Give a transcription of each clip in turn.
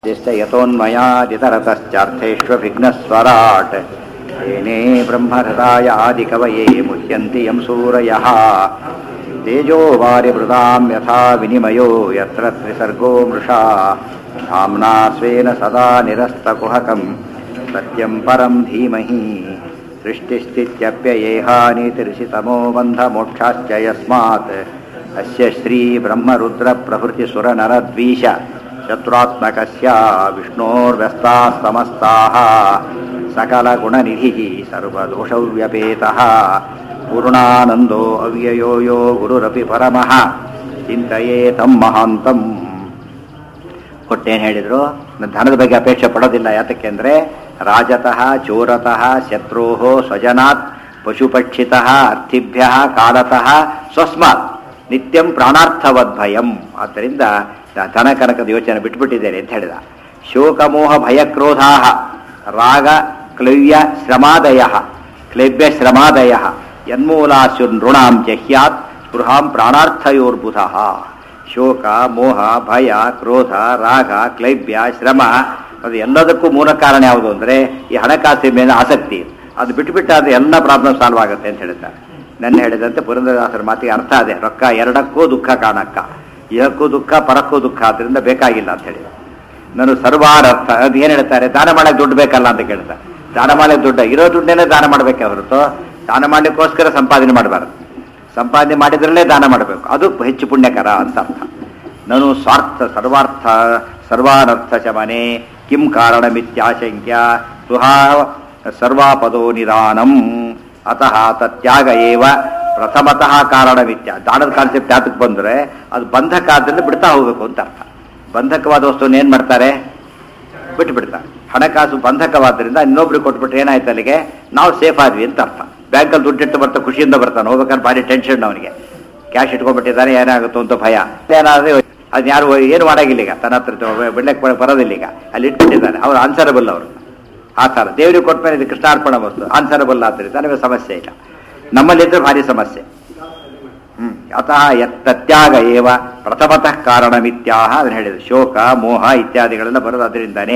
यस्य यतोन्मयादितरतश्चार्थेष्वभिघ्नस्वराट् तेने ब्रह्महृदाय आदिकवये मुह्यन्ति यं सूरयः तेजो वारिवृदां यथा विनिमयो यत्र त्रिसर्गो मृषा धाम्ना स्वेन सदा निरस्तकुहकं सत्यं परं धीमहि सृष्टिस्थित्यप्ययेहानितिर्षितमो बन्धमोक्षाश्च यस्मात् अस्य श्रीब्रह्मरुद्रप्रभृतिसुरनरद्वीष शत्रुत्मकस्य विष्णोर्व्यस्ताः समस्ताः सकलगुणनिधिः सर्वदोषव्यपेतः पूर्णानन्दो अव्ययो यो गुरुरपि परमः ಚಿಂತೆಯೇ ತಮ್ಮ ಮಹಾಂತಂ ಕೊಟ್ಟೇನು ಹೇಳಿದ್ರು ನಾನು ಧನದ ಬಗ್ಗೆ ಅಪೇಕ್ಷೆ ಪಡೋದಿಲ್ಲ ಯಾತಕ್ಕೆ ಅಂದರೆ ರಾಜತಃ ಚೋರತಃ ಶತ್ರೋ ಸ್ವಜನಾತ್ ಪಶುಪಕ್ಷಿತಃ ಅರ್ಥಿಭ್ಯ ಕಾಲತಃ ಸ್ವಸ್ಮಾತ್ ನಿತ್ಯಂ ಪ್ರಾಣಾರ್ಥವದ್ಭಯಂ ಆದ್ದರಿಂದ ಧನ ಕನಕದ ಯೋಚನೆ ಬಿಟ್ಬಿಟ್ಟಿದ್ದೇನೆ ಅಂತ ಹೇಳಿದ ಶೋಕಮೋಹ ಭಯಕ್ರೋಧಾ ರಾಗ ಕ್ಲವ್ಯ ಶ್ರಮಾದಯ ಕ್ಲವ್ಯ ಶ್ರಮಾದಯ ಯನ್ಮೂಲಾಸು ನೃಣಾಂ ಜಹ್ಯಾತ್ ಸ್ಪೃಹಾಂ ಪ್ರಾಣಾರ್ಥಯೋರ್ಬುಧ ಶೋಕ ಮೋಹ ಭಯ ಕ್ರೋಧ ರಾಗ ಕ್ಲೈಬ್ಯ ಶ್ರಮ ಅದು ಎಲ್ಲದಕ್ಕೂ ಮೂಲ ಕಾರಣ ಯಾವುದು ಅಂದರೆ ಈ ಹಣಕಾಸಿನ ಮೇಲೆ ಆಸಕ್ತಿ ಅದು ಬಿಟ್ಟುಬಿಟ್ಟು ಅದು ಎಲ್ಲ ಪ್ರಾಬ್ಲಮ್ ಸಾಲ್ವ್ ಆಗುತ್ತೆ ಅಂತ ಹೇಳ್ತಾರೆ ನನ್ನ ಹೇಳಿದಂತೆ ಪುರಂದರದಾಸರ ಮಾತಿಗೆ ಅರ್ಥ ಅದೇ ರೊಕ್ಕ ಎರಡಕ್ಕೂ ದುಃಖ ಕಾಣಕ್ಕ ಇದಕ್ಕೂ ದುಃಖ ಪರಕ್ಕೂ ದುಃಖ ಅದರಿಂದ ಬೇಕಾಗಿಲ್ಲ ಅಂತ ಹೇಳಿ ನಾನು ಸರ್ವಾರರ್ಥ ಅದು ಏನು ಹೇಳ್ತಾರೆ ದಾನ ಮಾಡಕ್ಕೆ ದುಡ್ಡು ಬೇಕಲ್ಲ ಅಂತ ಕೇಳ್ತಾರೆ ದಾನ ಮಾಡಕ್ಕೆ ದುಡ್ಡು ಇರೋ ದುಡ್ಡನ್ನೇ ದಾನ ಮಾಡಬೇಕೆ ಹೊರತು ದಾನ ಮಾಡಲಿಕ್ಕೋಸ್ಕರ ಸಂಪಾದನೆ ಮಾಡಬಾರ್ದು ಸಂಪಾದನೆ ಮಾಡಿದ್ರಲ್ಲೇ ದಾನ ಮಾಡಬೇಕು ಅದು ಹೆಚ್ಚು ಪುಣ್ಯಕರ ಅಂತ ಅರ್ಥ ನಾನು ಸ್ವಾರ್ಥ ಸರ್ವಾರ್ಥ ಸರ್ವಾನರ್ಥ ಶಮನೆ ಕಿಂ ಕಾರಣಮಿತ್ಯಾಶಂಕ್ಯ ಸುಹಾ ಸರ್ವಾಪದೋ ನಿಧಾನಂ ಅತಃ ತತ್ಯಾಗ ಏವ ಪ್ರಥಮತಃ ಕಾರಣವಿತ್ಯ ದಾನದ ಕಾನ್ಸೆಪ್ಟ್ ಯಾತಕ್ಕೆ ಬಂದರೆ ಅದು ಬಂಧಕಾದ್ರಿಂದ ಬಿಡ್ತಾ ಹೋಗಬೇಕು ಅಂತ ಅರ್ಥ ಬಂಧಕವಾದ ವಸ್ತುವನ್ನು ಏನು ಮಾಡ್ತಾರೆ ಬಿಟ್ಟು ಬಿಡ್ತಾರೆ ಹಣಕಾಸು ಬಂಧಕವಾದ್ರಿಂದ ಇನ್ನೊಬ್ರಿಗೆ ಕೊಟ್ಬಿಟ್ರೆ ಏನಾಯ್ತು ಅಲ್ಲಿಗೆ ನಾವು ಸೇಫ್ ಆದ್ವಿ ಅಂತ ಅರ್ಥ ಬ್ಯಾಂಕಲ್ಲಿ ದುಡ್ಡಿಟ್ಟು ಬರ್ತಾ ಖುಷಿಯಿಂದ ಬರ್ತಾನೆ ಹೋಗ್ಬೇಕಾದ್ರೆ ಭಾರಿ ಟೆನ್ಷನ್ ಅವನಿಗೆ ಕ್ಯಾಶ್ ಇಟ್ಕೊಂಡ್ಬಿಟ್ಟಿದ್ದಾರೆ ಏನಾಗುತ್ತೋ ಅಂತ ಭಯ ಏನಾದ್ರೆ ಅದು ಯಾರು ಏನು ಮಾಡಾಗಿಲ್ಲ ಈಗ ತನ್ನ ಹತ್ರ ಬಿಡ್ಲಕ್ಕೆ ಬರೋದಿಲ್ಲ ಈಗ ಅಲ್ಲಿ ಇಟ್ಬಿಟ್ಟಿದ್ದಾರೆ ಅವ್ರು ಆನ್ಸರಬಲ್ ಅವರು ಆ ಥರ ದೇವರಿಗೆ ಕೊಟ್ಟ ಮೇಲೆ ಇದು ಕೃಷ್ಣಾರ್ಪಣ ವಸ್ತು ಆನ್ಸರಬಲ್ ಆದ್ದರಿಂದ ನಮಗೆ ಸಮಸ್ಯೆ ಇಲ್ಲ ನಮ್ಮಲ್ಲಿದ್ದರೆ ಭಾರಿ ಸಮಸ್ಯೆ ಹ್ಮ್ ಅತಃ ಯತ್ತ್ಯಾಗ ಏವ ಪ್ರಥಮತಃ ಕಾರಣಮಿತ್ಯಾಹ ಅದನ್ನು ಹೇಳಿದ್ರು ಶೋಕ ಮೋಹ ಇತ್ಯಾದಿಗಳೆಲ್ಲ ಬರೋದು ಅದರಿಂದಾನೇ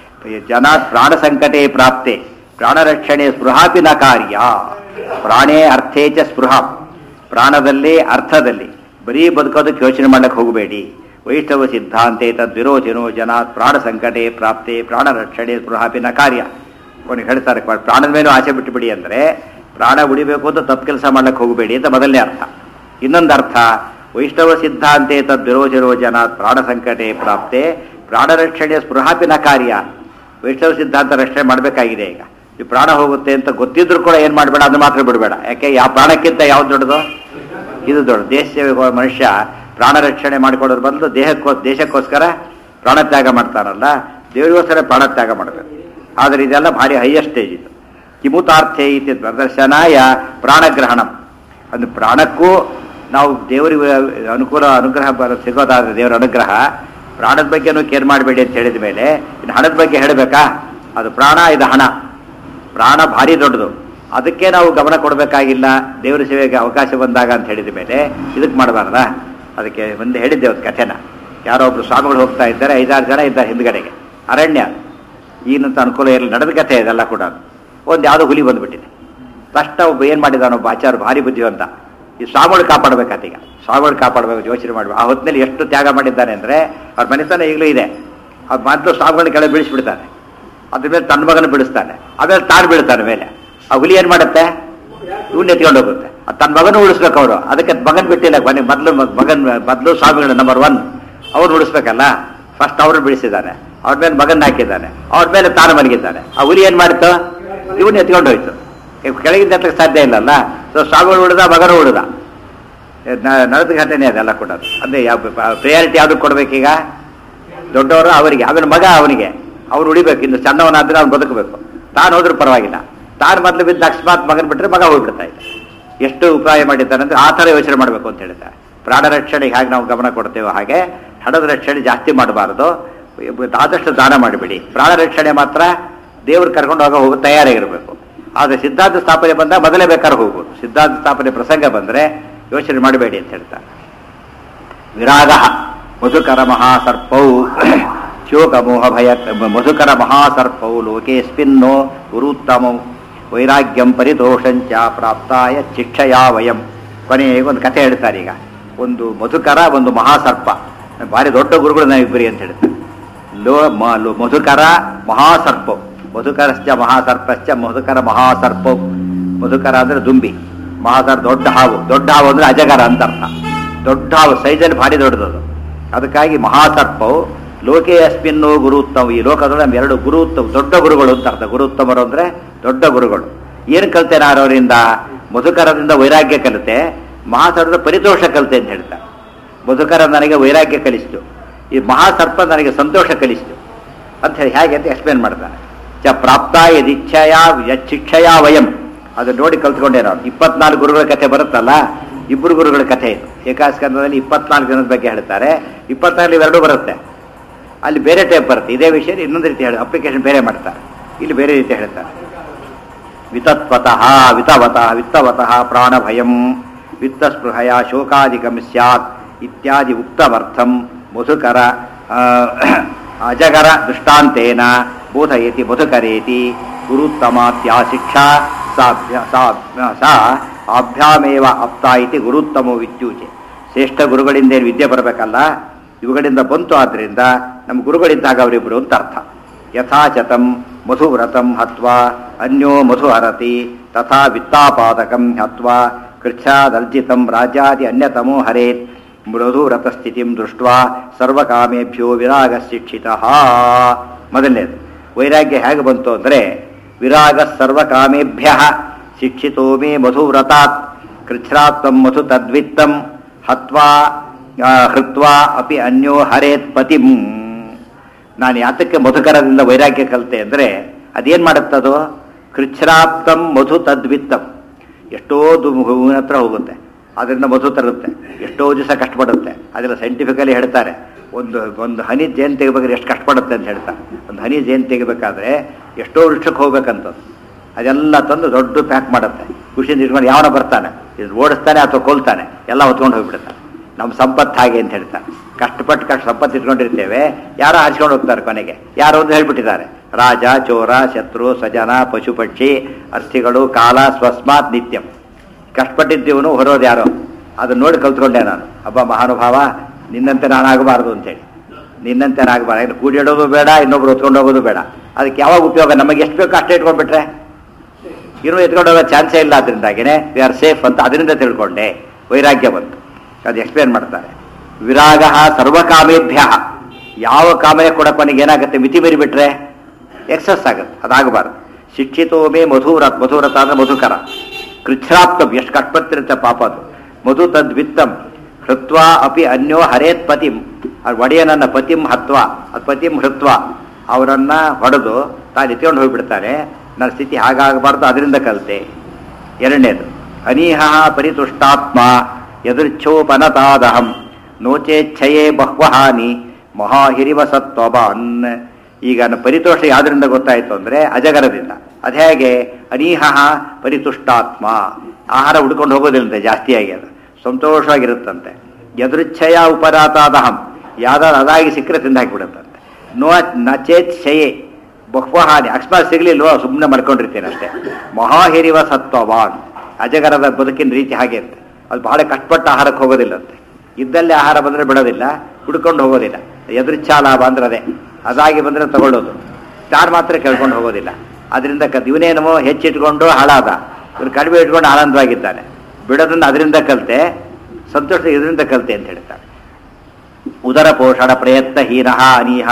ಜನ ಪ್ರಾಣ ಸಂಕಟೇ ಪ್ರಾಪ್ತೆ ಪ್ರಾಣರಕ್ಷಣೆ ಸ್ಪೃಹಾಪಿ ನ ಕಾರ್ಯ ಪ್ರಾಣೇ ಅರ್ಥೇ ಚ ಸ್ಪೃಹ ಪ್ರಾಣದಲ್ಲಿ ಅರ್ಥದಲ್ಲಿ ಬರೀ ಬದುಕೋದಕ್ಕೆ ಯೋಚನೆ ಮಾಡಕ್ಕೆ ಹೋಗಬೇಡಿ ವೈಷ್ಣವ ಸಿದ್ಧಾಂತೆ ತದ್ವಿರೋಧಿನೋ ಜನ ಪ್ರಾಣ ಸಂಕಟೆ ಪ್ರಾಪ್ತೆ ಪ್ರಾಣ ರಕ್ಷಣೆ ಸ್ಪೃಹಾಪಿ ನ ಕಾರ್ಯ ಕೊನೆಗೆ ಹೇಳ್ತಾರೆ ಪ್ರಾಣದ ಮೇಲೂ ಆಸೆ ಬಿಟ್ಟುಬಿಡಿ ಅಂದರೆ ಪ್ರಾಣ ಉಳಿಬೇಕು ಅಂತ ತಪ್ಪು ಕೆಲಸ ಮಾಡ್ಲಿಕ್ಕೆ ಹೋಗಬೇಡಿ ಅಂತ ಮೊದಲನೇ ಅರ್ಥ ಇನ್ನೊಂದು ಅರ್ಥ ವೈಷ್ಣವ ಸಿದ್ಧಾಂತೆ ತದ್ವಿರೋಧಿರೋ ಜನ ಪ್ರಾಣ ಸಂಕಟೆ ಪ್ರಾಪ್ತೆ ಪ್ರಾಣ ರಕ್ಷಣೆ ಸ್ಪೃಹಾಪಿ ನ ಕಾರ್ಯ ವೈಷ್ಣವ ಸಿದ್ಧಾಂತ ರಕ್ಷಣೆ ಮಾಡಬೇಕಾಗಿದೆ ಈಗ ಈ ಪ್ರಾಣ ಹೋಗುತ್ತೆ ಅಂತ ಗೊತ್ತಿದ್ರು ಕೂಡ ಏನು ಮಾಡಬೇಡ ಅದು ಮಾತ್ರ ಬಿಡಬೇಡ ಯಾಕೆ ಯಾವ ಪ್ರಾಣಕ್ಕಿಂತ ಯಾವ್ದು ದೊಡ್ಡದು ಇದು ದೊಡ್ಡ ದೇಶ ಸೇವೆ ಮನುಷ್ಯ ಪ್ರಾಣ ರಕ್ಷಣೆ ಮಾಡಿಕೊಡೋದ್ರ ಬದಲು ದೇಹಕ್ಕೋ ದೇಶಕ್ಕೋಸ್ಕರ ಪ್ರಾಣತ್ಯಾಗ ಮಾಡ್ತಾನಲ್ಲ ದೇವರಿಗೋಸ್ಕರ ಪ್ರಾಣತ್ಯಾಗ ಮಾಡಬೇಕು ಆದರೆ ಇದೆಲ್ಲ ಭಾರಿ ಹೈಯೆಸ್ಟ್ ಸ್ಟೇಜ್ ಇದು ಕಿಮುತಾರ್ಥೆ ಇತಿ ಪ್ರದರ್ಶನಾಯ ಪ್ರಾಣಗ್ರಹಣಂ ಅದು ಪ್ರಾಣಕ್ಕೂ ನಾವು ದೇವರಿಗೆ ಅನುಕೂಲ ಅನುಗ್ರಹ ಬರ ಸಿಗೋದಾದ್ರೆ ದೇವರ ಅನುಗ್ರಹ ಪ್ರಾಣದ ಬಗ್ಗೆನೂ ಕೇರ್ ಮಾಡಬೇಡಿ ಅಂತ ಹೇಳಿದ ಮೇಲೆ ಇನ್ನು ಹಣದ ಬಗ್ಗೆ ಹೇಳಬೇಕಾ ಅದು ಪ್ರಾಣ ಇದು ಹಣ ಪ್ರಾಣ ಭಾರಿ ದೊಡ್ಡದು ಅದಕ್ಕೆ ನಾವು ಗಮನ ಕೊಡಬೇಕಾಗಿಲ್ಲ ದೇವರ ಸೇವೆಗೆ ಅವಕಾಶ ಬಂದಾಗ ಅಂತ ಹೇಳಿದ ಮೇಲೆ ಇದಕ್ಕೆ ಮಾಡಬಾರ್ದ ಅದಕ್ಕೆ ಮುಂದೆ ಹೇಳಿದ್ದೆ ಒಂದು ಕಥೆನ ಯಾರೋ ಒಬ್ರು ಸ್ವಾಮಿಗಳು ಹೋಗ್ತಾ ಇದ್ದಾರೆ ಐದಾರು ಜನ ಇದ್ದಾರೆ ಹಿಂದ್ಗಡೆಗೆ ಅರಣ್ಯ ಈನಂತ ಅನುಕೂಲ ಇರಲಿ ನಡೆದ ಕಥೆ ಇದೆಲ್ಲ ಕೂಡ ಒಂದು ಯಾವುದೋ ಹುಲಿ ಬಂದ್ಬಿಟ್ಟಿದೆ ತಕ್ಷಣ ಒಬ್ಬ ಏನು ಮಾಡಿದಾನ ಒಬ್ಬ ಆಚಾರ ಭಾರಿ ಬುದ್ಧಿವಂತ ಈ ಸ್ವಾಮಿಗಳು ಕಾಪಾಡಬೇಕಾತ ಈಗ ಸ್ವಾಮಿಗಳು ಕಾಪಾಡಬೇಕು ಯೋಚನೆ ಮಾಡಬೇಕು ಆ ಹೊತ್ತಿನಲ್ಲಿ ಎಷ್ಟು ತ್ಯಾಗ ಮಾಡಿದ್ದಾನೆ ಅಂದರೆ ಅವ್ರ ಮನೆತನ ಈಗಲೂ ಇದೆ ಅವ್ರ ಮೊದಲು ಸ್ವಾಮಿಗಳನ್ನ ಕೆಳಗೆ ಬೀಳಿಸ್ಬಿಡ್ತಾನೆ ಅದ್ರ ಮೇಲೆ ತನ್ನ ಮಗನ ಬಿಡಿಸ್ತಾನೆ ಆಮೇಲೆ ತಾನು ಬೀಳ್ತಾನೆ ಮೇಲೆ ಆ ಹುಲಿ ಏನು ಮಾಡುತ್ತೆ ಇವ್ನ ಎತ್ಕೊಂಡು ಹೋಗುತ್ತೆ ತನ್ನ ಮಗನ ಉಳಿಸ್ಬೇಕು ಅವರು ಅದಕ್ಕೆ ಮಗನ್ ಬಿಟ್ಟಿಲ್ಲ ಮನೆ ಮೊದಲು ಮಗನ್ ಮೊದಲು ಸ್ವಾಮಿಗಳು ನಂಬರ್ ಒನ್ ಅವ್ರು ಉಳಿಸ್ಬೇಕಲ್ಲ ಫಸ್ಟ್ ಅವ್ರನ್ನ ಬಿಡಿಸಿದ್ದಾನೆ ಅವ್ರ ಮೇಲೆ ಮಗನ್ ಹಾಕಿದ್ದಾನೆ ಅವ್ರ ಮೇಲೆ ತಾನು ಮಲಗಿದ್ದಾನೆ ಆ ಹುಲಿ ಏನು ಮಾಡಿತ್ತು ಇವನ್ನ ಎತ್ಕೊಂಡು ಹೋಯ್ತು ಕೆಳಗಿಂದ ಎತ್ತಕ್ಕೆ ಸಾಧ್ಯ ಇಲ್ಲಲ್ಲ ಸೊ ಸ್ವಾಮಿಗಳು ಉಳಿದ ಮಗನು ಉಳಿದ ನಡೆದ ಘಟನೆ ಅದೆಲ್ಲ ಕೂಡ ಅಂದರೆ ಯಾವ ಪ್ರಿಯಾರಿಟಿ ಯಾವ್ದು ಕೊಡ್ಬೇಕೀಗ ದೊಡ್ಡವರು ಅವರಿಗೆ ಆಮೇಲೆ ಮಗ ಅವನಿಗೆ ಅವ್ರು ಉಳಿಬೇಕು ಇನ್ನು ಸಣ್ಣವನಾದ್ರೆ ಅವ್ನು ಬದುಕಬೇಕು ತಾನು ಹೋದ್ರೂ ಪರವಾಗಿಲ್ಲ ತಾನು ಮೊದಲು ಬಿದ್ದು ಅಕಸ್ಮಾತ್ ಮಗನ ಬಿಟ್ಟರೆ ಮಗ ಹೋಗ್ಬಿಡ್ತಾ ಇದ್ದ ಎಷ್ಟು ಉಪಾಯ ಮಾಡಿದ್ದಾನೆ ಅಂದರೆ ಆ ಥರ ಯೋಚನೆ ಮಾಡಬೇಕು ಅಂತ ಹೇಳ್ತಾರೆ ಪ್ರಾಣ ರಕ್ಷಣೆಗೆ ಹೇಗೆ ನಾವು ಗಮನ ಕೊಡ್ತೇವೋ ಹಾಗೆ ಹಣದ ರಕ್ಷಣೆ ಜಾಸ್ತಿ ಮಾಡಬಾರ್ದು ಆದಷ್ಟು ದಾನ ಮಾಡಿಬಿಡಿ ಪ್ರಾಣ ರಕ್ಷಣೆ ಮಾತ್ರ ದೇವ್ರು ಕರ್ಕೊಂಡು ಹೋಗೋ ಹೋಗಿ ತಯಾರಾಗಿರಬೇಕು ಆದರೆ ಸಿದ್ಧಾಂತ ಸ್ಥಾಪನೆ ಬಂದಾಗ ಮೊದಲೇ ಬೇಕಾದ್ರೆ ಹೋಗ್ಬೋದು ಸಿದ್ಧಾಂತ ಸ್ಥಾಪನೆ ಪ್ರಸಂಗ ಬಂದರೆ ಯೋಚನೆ ಮಾಡಬೇಡಿ ಅಂತ ಹೇಳ್ತಾರೆ ವಿರಾಗ ಮಧುಕರ ಮಹಾಸರ್ಪೌ ಶೋಕಮೋಹ ಭಯ ಮಧುಕರ ಮಹಾಸರ್ಪವು ಲೋಕೇಸ್ಮಿನ್ನೋ ಗುರುತ್ತಮವು ವೈರಾಗ್ಯಂ ಪರಿತೋಷಂಚ ಪ್ರಾಪ್ತಾಯ ಶಿಕ್ಷಯ ವಯಂ ಕೊನೆಗೆ ಒಂದು ಕಥೆ ಹೇಳ್ತಾರೆ ಈಗ ಒಂದು ಮಧುಕರ ಒಂದು ಮಹಾಸರ್ಪ ಭಾರಿ ದೊಡ್ಡ ಗುರುಗಳು ನಾವಿಬ್ಬರಿ ಅಂತ ಹೇಳ್ತಾರೆ ಲೋ ಮ- ಲೋ- ಮಧುಕರ ಮಹಾಸರ್ಪ ಮಧುಕರಶ್ಚ ಮಹಾಸರ್ಪಶ್ಚ ಮಧುಕರ ಮಹಾಸರ್ಪ ಮಧುಕರ ಅಂದ್ರೆ ದುಂಬಿ ಮಹಾಸರ್ ದೊಡ್ಡ ಹಾವು ದೊಡ್ಡ ಹಾವು ಅಂದ್ರೆ ಅಜಗರ ಅಂತ ಅರ್ಥ ದೊಡ್ಡ ಹಾವು ಸೈಜಲ್ಲಿ ಭಾರಿ ದೊಡ್ಡದದು ಅದಕ್ಕಾಗಿ ಮಹಾಸರ್ಪವು ಲೋಕೆ ಅಸ್ಮಿನ್ನೋ ಗುರುತ್ತಮ ಈ ಲೋಕದೊಳಗೆ ನಮ್ಮ ಎರಡು ಗುರುತ್ತಮ ದೊಡ್ಡ ಗುರುಗಳು ಅಂತ ಅರ್ಥ ಗುರುತ್ತಮರು ಅಂದ್ರೆ ದೊಡ್ಡ ಗುರುಗಳು ಏನು ಕಲಿತೆ ನಾನು ಅವರಿಂದ ಮಧುಕರದಿಂದ ವೈರಾಗ್ಯ ಕಲಿತೆ ಮಹಾಸರ್ಪದ ಪರಿತೋಷ ಕಲಿತೆ ಅಂತ ಹೇಳ್ತಾರೆ ಮಧುಕರ ನನಗೆ ವೈರಾಗ್ಯ ಕಲಿಸ್ತು ಈ ಮಹಾಸರ್ಪ ನನಗೆ ಸಂತೋಷ ಕಲಿಸ್ತು ಅಂತ ಹೇಳಿ ಹೇಗೆ ಅಂತ ಎಕ್ಸ್ಪ್ಲೇನ್ ಮಾಡ್ತಾನೆ ಚ ಪ್ರಾಪ್ತ ಯದಿಚ್ಛಯ ಯಚ್ಛಿಕ್ಷಯ ವಯಂ ಅದು ನೋಡಿ ಕಲ್ತ್ಕೊಂಡೆ ನಾನು ಇಪ್ಪತ್ನಾಲ್ಕು ಗುರುಗಳ ಕಥೆ ಬರುತ್ತಲ್ಲ ಇಬ್ಬರು ಗುರುಗಳ ಕಥೆ ಇದು ಏಕಾಸ್ಕಂದದಲ್ಲಿ ಇಪ್ಪತ್ನಾಲ್ಕು ಜನದ ಬಗ್ಗೆ ಹೇಳ್ತಾರೆ ಇಪ್ಪತ್ನಾಲ್ಕು ಇವೆರಡೂ ಬರುತ್ತೆ ಅಲ್ಲಿ ಬೇರೆ ಟೈಪ್ ಬರುತ್ತೆ ಇದೇ ವಿಷಯ ಇನ್ನೊಂದು ರೀತಿ ಹೇಳಿ ಅಪ್ಲಿಕೇಶನ್ ಬೇರೆ ಮಾಡ್ತಾರೆ ಇಲ್ಲಿ ಬೇರೆ ರೀತಿ ಹೇಳ್ತಾರೆ ವಿತತ್ವತಃ ವಿತವತಃ ವಿತ್ತವತಃ ಪ್ರಾಣಭಯಂ ವಿತ್ತಸ್ಪೃಹಯ ಶೋಕಾದಿಕಂ ಸ್ಯಾತ್ ಇತ್ಯಾದಿ ಉಕ್ತಮರ್ಥಂ ಮಧುಕರ ಆ, ಅಜಗರ ದೃಷ್ಟಾಂತೇನ ಬೋಧಯತಿ ಮಧುಕರೇತಿ ಗುರುತ್ತಮಾತ್ಯಾ ಶಿಕ್ಷಾ ಸಾಭ್ಯ- ಸಾ- ಸಾ ಅಭ್ಯಾಮೇವ ಅಪ್ತ ಇತಿ ಗುರುತ್ತಮೋ ವಿದ್ಯೂಚೆ ಶ್ರೇಷ್ಠ ಗುರುಗಳಿಂದ ಏನು ವಿದ್ಯೆ ಬರಬೇಕಲ್ಲ ಇವುಗಳಿಂದ ಬಂತು ಆದ್ದರಿಂದ ನಮ್ಮ ಗುರುಗಳಿದ್ದಾಗ ಅವರಿಬ್ಬರು ಅಂತ ಅರ್ಥ ಯಥಾಚತಂ ಮಧುವ್ರತಂ ಹತ್ವಾ ಅನ್ಯೋ ಮಧು ಹರತಿ ತಥಾ ವಿತ್ತಾಪಾದಕಂ ಹತ್ವಾ ಕೃಚ್ಛಾದರ್ಜಿತಂ ರಾಜ್ಯಾದಿ ಅನ್ಯತಮೋ ಹರೇತ್ ಮೃದುವ್ರತಸ್ಥಿತಿಂ ದೃಷ್ಟ್ವಾ ಸರ್ವಕಾಮೇಭ್ಯೋ ವಿರಾಗ ಶಿಕ್ಷಿತ ಮೊದಲನೇದು ವೈರಾಗ್ಯ ಹೇಗೆ ಬಂತು ಅಂದರೆ ವಿರಾಗ ಸರ್ವಕಾಮೇಭ್ಯ ಶಿಕ್ಷಿತೋ ಮೇ ಮಧುವ್ರತಾತ್ ಕೃಚ್ಛ್ರಾತ್ವಂ ಮಧು ತದ್ವಿತ್ತಂ ಹತ್ವಾ ಆ, ಹೃತ್ವಾ ಅಪಿ ಅನ್ಯೋ ಹರೇತ್ ಪತಿಂ ನಾನು ಯಾತಕ್ಕೆ ಮಧುಕರದಿಂದ ವೈರಾಗ್ಯ ಕಲಿತೆ ಅಂದರೆ ಅದೇನು ಮಾಡುತ್ತದು ಕೃಚ್ಛ್ರಾಪ್ತಂ ಮಧು ತದ್ವಿತ್ತಂ ಎಷ್ಟೋ ದು- ಹೂವಿನ ಹತ್ರ ಹೋಗುತ್ತೆ ಅದರಿಂದ ಮಧು ತರುತ್ತೆ ಎಷ್ಟೋ ದಿವಸ ಕಷ್ಟಪಡುತ್ತೆ ಅದೆಲ್ಲ ಸೈಂಟಿಫಿಕಲಿ ಹೇಳ್ತಾರೆ ಒಂದು ಒಂದು ಹನಿ ಜೇನು ತೆಗಿಬೇಕಾದ್ರೆ ಎಷ್ಟು ಕಷ್ಟಪಡುತ್ತೆ ಅಂತ ಹೇಳ್ತಾರೆ ಒಂದು ಹನಿ ಜೇನು ತೆಗಿಬೇಕಾದ್ರೆ ಎಷ್ಟೋ ವೃಕ್ಷಕ್ಕೆ ಹೋಗ್ಬೇಕಂತದ್ದು ಅದೆಲ್ಲ ತಂದು ದೊಡ್ಡ ಪ್ಯಾಕ್ ಮಾಡುತ್ತೆ ಖುಷಿಯಿಂದ ಇಟ್ಕೊಂಡು ಯಾವನ ಬರ್ತಾನೆ ಇದು ಓಡಿಸ್ತಾನೆ ಅಥವಾ ಕೊಲ್ತಾನೆ ಎಲ್ಲ ಹೊತ್ಕೊಂಡು ಹೋಗ್ಬಿಡ್ತಾನೆ ನಮ್ಮ ಸಂಪತ್ತು ಹಾಗೆ ಅಂತ ಹೇಳ್ತಾರೆ ಕಷ್ಟಪಟ್ಟು ಕಷ್ಟ ಸಂಪತ್ತು ಇಟ್ಕೊಂಡಿರ್ತೇವೆ ಯಾರೋ ಹರಿಸ್ಕೊಂಡು ಹೋಗ್ತಾರೆ ಕೊನೆಗೆ ಯಾರೋ ಒಂದು ಹೇಳ್ಬಿಟ್ಟಿದ್ದಾರೆ ರಾಜ ಚೋರ ಶತ್ರು ಸಜನ ಪಶು ಪಕ್ಷಿ ಅಸ್ಥಿಗಳು ಕಾಲ ಸ್ವಸ್ಮಾತ್ ನಿತ್ಯಂ ಕಷ್ಟಪಟ್ಟಿದ್ದೀವನು ಹೊರೋದು ಯಾರೋ ಅದನ್ನ ನೋಡಿ ಕಲ್ತ್ಕೊಂಡೆ ನಾನು ಹಬ್ಬ ಮಹಾನುಭಾವ ನಿನ್ನಂತೆ ನಾನಾಗಬಾರ್ದು ಅಂತೇಳಿ ನಿನ್ನಂತೆ ನಾಗಬಾರ್ದು ಇನ್ನು ಕೂಡಿಡೋದು ಬೇಡ ಇನ್ನೊಬ್ರು ಹೊತ್ಕೊಂಡು ಹೋಗೋದು ಬೇಡ ಅದಕ್ಕೆ ಯಾವಾಗ ಉಪಯೋಗ ನಮಗೆ ಎಷ್ಟು ಬೇಕೋ ಅಷ್ಟೇ ಇಟ್ಕೊಂಡ್ಬಿಟ್ರೆ ಇನ್ನು ಎತ್ಕೊಂಡು ಹೋಗೋ ಚಾನ್ಸೇ ಇಲ್ಲ ಅದರಿಂದಾಗಿನೇ ವಿ ಆರ್ ಸೇಫ್ ಅಂತ ಅದರಿಂದ ತಿಳ್ಕೊಂಡೆ ವೈರಾಗ್ಯ ಬಂತು ಅದು ಎಕ್ಸ್ಪ್ಲೇನ್ ಮಾಡ್ತಾರೆ ವಿರಾಗ ಸರ್ವಕಾಮೇಭ್ಯ ಯಾವ ಕಾಮನೆ ಕೂಡ ಕೊನೆಗೆ ಏನಾಗುತ್ತೆ ಮಿತಿ ಮೀರಿ ಬಿಟ್ರೆ ಎಕ್ಸಸ್ ಆಗುತ್ತೆ ಅದಾಗಬಾರ್ದು ಶಿಕ್ಷಿತೋ ಮೇ ಮಧುವ್ರತ್ ಮಧುವ್ರತ ಅಂದ್ರೆ ಮಧುಕರ ಕೃಚ್ಛ್ರಾಪ್ತಂ ಎಷ್ಟು ಕಟ್ಪತ್ತಿರುತ್ತೆ ಪಾಪ ಅದು ಮಧು ತದ್ವಿತ್ತಂ ಹೃತ್ವಾ ಅಪಿ ಅನ್ಯೋ ಹರೇತ್ ಪತಿಂ ಅದು ಒಡೆಯ ನನ್ನ ಪತಿಂ ಹತ್ವ ಅದು ಪತಿಂ ಹೃತ್ವ ಅವರನ್ನ ಹೊಡೆದು ತಾನು ಎತ್ಕೊಂಡು ಹೋಗ್ಬಿಡ್ತಾನೆ ನನ್ನ ಸ್ಥಿತಿ ಹಾಗಾಗಬಾರ್ದು ಅದರಿಂದ ಕಲಿತೆ ಎರಡನೇದು ಅನೀಹ ಪರಿತುಷ್ಟಾತ್ಮ ಯದೃಚ್ಛೋಪನತಾದಹಂ ನೋಚೇಚ್ಛಯೇ ಬಹ್ವಹಾನಿ ಮಹಾಹಿರಿವ ಸತ್ವವಾನ್ ಈಗ ನನ್ನ ಪರಿತೋಷ ಯಾವ್ದರಿಂದ ಗೊತ್ತಾಯಿತು ಅಂದರೆ ಅಜಗರದಿಂದ ಅದು ಹೇಗೆ ಅನೀಹ ಪರಿತುಷ್ಟಾತ್ಮ ಆಹಾರ ಹುಡ್ಕೊಂಡು ಹೋಗೋದಿಲ್ಲಂತೆ ಜಾಸ್ತಿಯಾಗಿ ಅದು ಸಂತೋಷವಾಗಿರುತ್ತಂತೆ ಯದೃಚ್ಛಯ ಉಪರಾತಾದಹಂ ಯಾವ್ದಾದ್ರು ಅದಾಗಿ ಸಿಕ್ಕರೆ ತಿಂದು ಹಾಕಿಬಿಡುತ್ತಂತೆ ನೋ ನಚೇಚ್ಛಯೇ ಬಹ್ವಹಾನಿ ಅಕಸ್ಮಾತ್ ಸಿಗ್ಲಿಲ್ವೋ ಸುಮ್ಮನೆ ಮಾಡ್ಕೊಂಡಿರ್ತೀನಿ ಅಷ್ಟೇ ಮಹಾಹಿರಿವ ಸತ್ವವಾನ್ ಅಜಗರದ ಬದುಕಿನ ರೀತಿ ಹಾಗೆ ಇರುತ್ತೆ ಅದು ಬಹಳ ಕಷ್ಟಪಟ್ಟ ಆಹಾರಕ್ಕೆ ಹೋಗೋದಿಲ್ಲಂತೆ ಇದ್ದಲ್ಲಿ ಆಹಾರ ಬಂದರೆ ಬಿಡೋದಿಲ್ಲ ಹುಡ್ಕೊಂಡು ಹೋಗೋದಿಲ್ಲ ಎದುರಿಚ್ಛಾ ಲಾಭ ಅಂದ್ರೆ ಅದೇ ಅದಾಗಿ ಬಂದರೆ ತಗೊಳ್ಳೋದು ಸ್ಟಾರ್ ಮಾತ್ರ ಕೇಳ್ಕೊಂಡು ಹೋಗೋದಿಲ್ಲ ಅದರಿಂದ ಕ ಇವನೇನೋ ಹೆಚ್ಚಿಟ್ಕೊಂಡು ಹಾಳಾದ ಇವ್ರು ಕಡಿಮೆ ಇಟ್ಕೊಂಡು ಆನಂದವಾಗಿದ್ದಾನೆ ಬಿಡೋದನ್ನ ಅದರಿಂದ ಕಲಿತೆ ಸಂತೋಷ ಇದರಿಂದ ಕಲಿತೆ ಅಂತ ಹೇಳ್ತಾರೆ ಉದರ ಪೋಷಣ ಪ್ರಯತ್ನ ಹೀನ ಅನೀಹ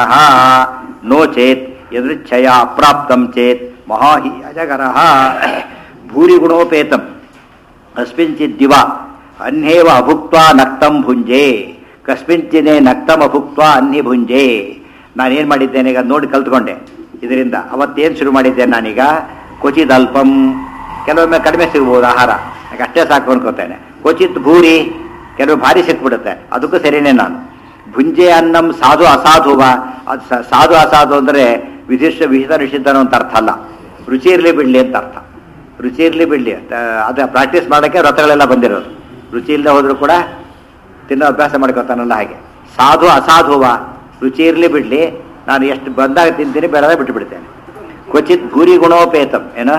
ನೋ ಚೇತ್ ಯದೃಚ್ಛಯ ಅಪ್ರಾಪ್ತಂ ಚೇತ್ ಮಹಾಹಿ ಅಜಗರ ಭೂರಿ ಗುಣೋಪೇತಂ ಕಸ್ಮಿಂಚಿತ್ ದಿವ ಅನ್ಯೇವ ಅಭುಕ್ತ ನಕ್ತಂ ಭುಂಜೆ ಕಸ್ಮಿಂಚಿನೇ ನಕ್ತಂ ಅಭುಕ್ತ ಅನ್ಯ ಭುಂಜೆ ನಾನೇನು ಮಾಡಿದ್ದೇನೆ ಈಗ ನೋಡಿ ಕಲ್ತ್ಕೊಂಡೆ ಇದರಿಂದ ಅವತ್ತೇನು ಶುರು ಮಾಡಿದ್ದೇನೆ ನಾನೀಗ ಕ್ವಚಿತ್ ಅಲ್ಪಂ ಕೆಲವೊಮ್ಮೆ ಕಡಿಮೆ ಸಿಗ್ಬೋದು ಆಹಾರ ನನಗೆ ಅಷ್ಟೇ ಸಾಕು ಅನ್ಕೋತೇನೆ ಕ್ವಚಿತ್ ಭೂರಿ ಕೆಲವು ಭಾರಿ ಸಿಕ್ಬಿಡುತ್ತೆ ಅದಕ್ಕೂ ಸರಿನೇ ನಾನು ಭುಂಜೆ ಅನ್ನಂ ಸಾಧು ಅಸಾಧುವ ಅದು ಸ- ಸಾಧು ಅಸಾಧು ಅಂದರೆ ವಿಶಿಷ್ಟ ವಿಹಿತ ನಿಷಿದ್ಧನೋ ಅಂತ ಅರ್ಥ ಅಲ್ಲ ರುಚಿ ಇರಲಿ ಬಿಡಲಿ ಅಂತ ಅರ್ಥ ರುಚಿ ಇರಲಿ ಬಿಡಲಿ ಅದು ಪ್ರಾಕ್ಟೀಸ್ ಮಾಡೋಕ್ಕೆ ವ್ರತಗಳೆಲ್ಲ ಬಂದಿರೋದು ರುಚಿ ಇಲ್ಲದೆ ಹೋದರೂ ಕೂಡ ತಿನ್ನೋ ಅಭ್ಯಾಸ ಮಾಡ್ಕೋತಾನಲ್ಲ ಹಾಗೆ ಸಾಧು ಅಸಾಧುವ ರುಚಿ ಇರಲಿ ಬಿಡಲಿ ನಾನು ಎಷ್ಟು ಬಂದಾಗ ತಿಂತೀನಿ ಬೇಡದಾಗ ಬಿಟ್ಟು ಬಿಡ್ತೇನೆ ಕ್ವಚಿತ್ ಭೂರಿ ಗುಣೋಪೇತಂ ಏನೋ